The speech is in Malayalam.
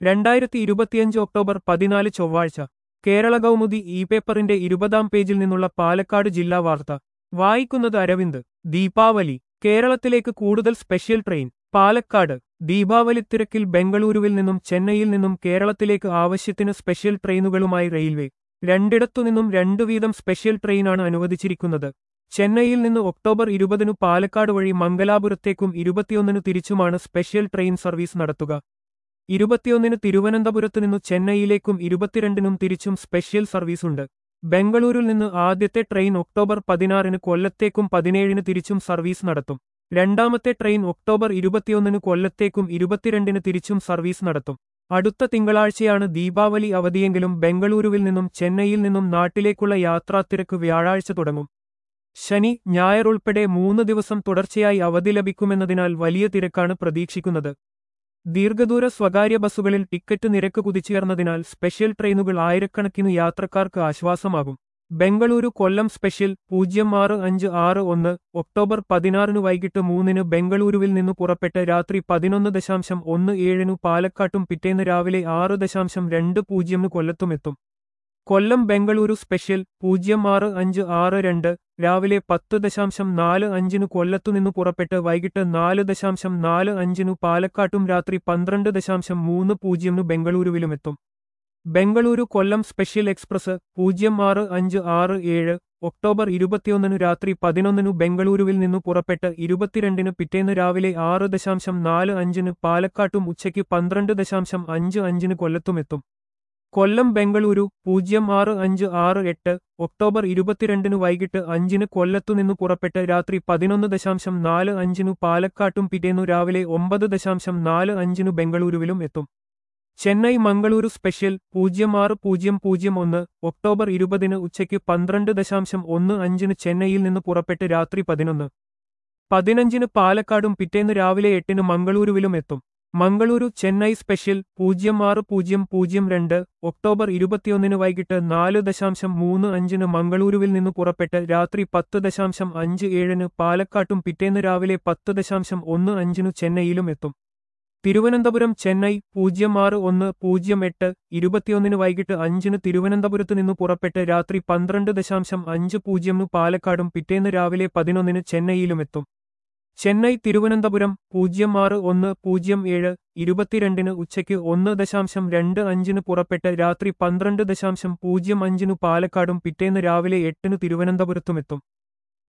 രണ്ടായിരത്തി ഇരുപത്തിയഞ്ച് ഒക്ടോബർ പതിനാല് ചൊവ്വാഴ്ച കേരള കൗമുദി ഇ പേപ്പറിന്റെ ഇരുപതാം പേജിൽ നിന്നുള്ള പാലക്കാട് ജില്ലാ വാർത്ത വായിക്കുന്നത് അരവിന്ദ് ദീപാവലി കേരളത്തിലേക്ക് കൂടുതൽ സ്പെഷ്യൽ ട്രെയിൻ പാലക്കാട് ദീപാവലി തിരക്കിൽ ബംഗളൂരുവിൽ നിന്നും ചെന്നൈയിൽ നിന്നും കേരളത്തിലേക്ക് ആവശ്യത്തിന് സ്പെഷ്യൽ ട്രെയിനുകളുമായി റെയിൽവേ രണ്ടിടത്തുനിന്നും രണ്ടു വീതം സ്പെഷ്യൽ ട്രെയിനാണ് അനുവദിച്ചിരിക്കുന്നത് ചെന്നൈയിൽ നിന്ന് ഒക്ടോബർ ഇരുപതിനു പാലക്കാട് വഴി മംഗലാപുരത്തേക്കും ഇരുപത്തിയൊന്നിനു തിരിച്ചുമാണ് സ്പെഷ്യൽ ട്രെയിൻ സർവീസ് നടത്തുക ഇരുപത്തിയൊന്നിന് തിരുവനന്തപുരത്തു നിന്നു ചെന്നൈയിലേക്കും ഇരുപത്തിരണ്ടിനും തിരിച്ചും സ്പെഷ്യൽ സർവീസുണ്ട് ബംഗളൂരിൽ നിന്ന് ആദ്യത്തെ ട്രെയിൻ ഒക്ടോബർ പതിനാറിന് കൊല്ലത്തേക്കും പതിനേഴിന് തിരിച്ചും സർവീസ് നടത്തും രണ്ടാമത്തെ ട്രെയിൻ ഒക്ടോബർ ഇരുപത്തിയൊന്നിന് കൊല്ലത്തേക്കും ഇരുപത്തിരണ്ടിന് തിരിച്ചും സർവീസ് നടത്തും അടുത്ത തിങ്കളാഴ്ചയാണ് ദീപാവലി അവധിയെങ്കിലും ബംഗളൂരുവിൽ നിന്നും ചെന്നൈയിൽ നിന്നും നാട്ടിലേക്കുള്ള യാത്രാത്തിരക്ക് വ്യാഴാഴ്ച തുടങ്ങും ശനി ഞായർ ഉൾപ്പെടെ മൂന്ന് ദിവസം തുടർച്ചയായി അവധി ലഭിക്കുമെന്നതിനാൽ വലിയ തിരക്കാണ് പ്രതീക്ഷിക്കുന്നത് ദീർഘദൂര സ്വകാര്യ ബസ്സുകളിൽ ടിക്കറ്റ് നിരക്ക് കുതിച്ചുയർന്നതിനാൽ സ്പെഷ്യൽ ട്രെയിനുകൾ ആയിരക്കണക്കിന് യാത്രക്കാർക്ക് ആശ്വാസമാകും ബംഗളൂരു കൊല്ലം സ്പെഷ്യൽ പൂജ്യം ആറ് അഞ്ച് ആറ് ഒന്ന് ഒക്ടോബർ പതിനാറിന് വൈകിട്ട് മൂന്നിന് ബംഗളൂരുവിൽ നിന്ന് പുറപ്പെട്ട് രാത്രി പതിനൊന്ന് ദശാംശം ഒന്ന് ഏഴിനു പാലക്കാട്ടും പിറ്റേന്ന് രാവിലെ ആറ് ദശാംശം രണ്ട് പൂജ്യമിന് കൊല്ലത്തുമെത്തും കൊല്ലം ബംഗളൂരു സ്പെഷ്യൽ പൂജ്യം ആറ് അഞ്ച് ആറ് രണ്ട് രാവിലെ പത്ത് ദശാംശം നാല് അഞ്ചിനു കൊല്ലത്തുനിന്നു പുറപ്പെട്ട് വൈകിട്ട് നാല് ദശാംശം നാല് അഞ്ചിനു പാലക്കാട്ടും രാത്രി പന്ത്രണ്ട് ദശാംശം മൂന്ന് പൂജ്യമിനു ബംഗളൂരുവിലുമെത്തും ബംഗളൂരു കൊല്ലം സ്പെഷ്യൽ എക്സ്പ്രസ് പൂജ്യം ആറ് അഞ്ച് ആറ് ഏഴ് ഒക്ടോബർ ഇരുപത്തിയൊന്നിനു രാത്രി പതിനൊന്നിനു ബംഗളൂരുവിൽ നിന്നു പുറപ്പെട്ട് ഇരുപത്തിരണ്ടിന് പിറ്റേന്ന് രാവിലെ ആറ് ദശാംശം നാല് അഞ്ചിന് പാലക്കാട്ടും ഉച്ചയ്ക്ക് പന്ത്രണ്ട് ദശാംശം അഞ്ച് അഞ്ചിന് കൊല്ലത്തുമെത്തും കൊല്ലം ബംഗളൂരു പൂജ്യം ആറ് അഞ്ച് ആറ് എട്ട് ഒക്ടോബർ ഇരുപത്തിരണ്ടിന് വൈകിട്ട് അഞ്ചിന് കൊല്ലത്തുനിന്ന് പുറപ്പെട്ട് രാത്രി പതിനൊന്ന് ദശാംശം നാല് അഞ്ചിനു പാലക്കാട്ടും പിറ്റേന്നു രാവിലെ ഒമ്പത് ദശാംശം നാല് അഞ്ചിനു ബംഗളൂരുവിലും എത്തും ചെന്നൈ മംഗളൂരു സ്പെഷ്യൽ പൂജ്യം ആറ് പൂജ്യം പൂജ്യം ഒന്ന് ഒക്ടോബർ ഇരുപതിന് ഉച്ചയ്ക്ക് പന്ത്രണ്ട് ദശാംശം ഒന്ന് അഞ്ചിന് ചെന്നൈയിൽ നിന്ന് പുറപ്പെട്ട് രാത്രി പതിനൊന്ന് പതിനഞ്ചിന് പാലക്കാടും പിറ്റേന്ന് രാവിലെ എട്ടിന് മംഗളൂരുവിലും എത്തും മംഗളൂരു ചെന്നൈ സ്പെഷ്യൽ പൂജ്യം ആറ് പൂജ്യം പൂജ്യം രണ്ട് ഒക്ടോബർ ഇരുപത്തിയൊന്നിന് വൈകിട്ട് നാല് ദശാംശം മൂന്ന് അഞ്ചിന് മംഗളൂരുവിൽ നിന്ന് പുറപ്പെട്ട് രാത്രി പത്ത് ദശാംശം അഞ്ച് ഏഴിന് പാലക്കാട്ടും പിറ്റേന്ന് രാവിലെ പത്ത് ദശാംശം ഒന്ന് അഞ്ചിനു ചെന്നൈയിലും എത്തും തിരുവനന്തപുരം ചെന്നൈ പൂജ്യം ആറ് ഒന്ന് പൂജ്യം എട്ട് ഇരുപത്തിയൊന്നിന് വൈകിട്ട് അഞ്ചിന് തിരുവനന്തപുരത്ത് നിന്ന് പുറപ്പെട്ട് രാത്രി പന്ത്രണ്ട് ദശാംശം അഞ്ച് പൂജ്യമിനു പാലക്കാടും പിറ്റേന്ന് രാവിലെ പതിനൊന്നിന് ചെന്നൈയിലുമെത്തും ചെന്നൈ തിരുവനന്തപുരം പൂജ്യം ആറ് ഒന്ന് പൂജ്യം ഏഴ് ഇരുപത്തിരണ്ടിന് ഉച്ചയ്ക്ക് ഒന്ന് ദശാംശം രണ്ട് അഞ്ചിന് പുറപ്പെട്ട് രാത്രി പന്ത്രണ്ട് ദശാംശം പൂജ്യം അഞ്ചിനു പാലക്കാടും പിറ്റേന്ന് രാവിലെ എട്ടിന് തിരുവനന്തപുരത്തുമെത്തും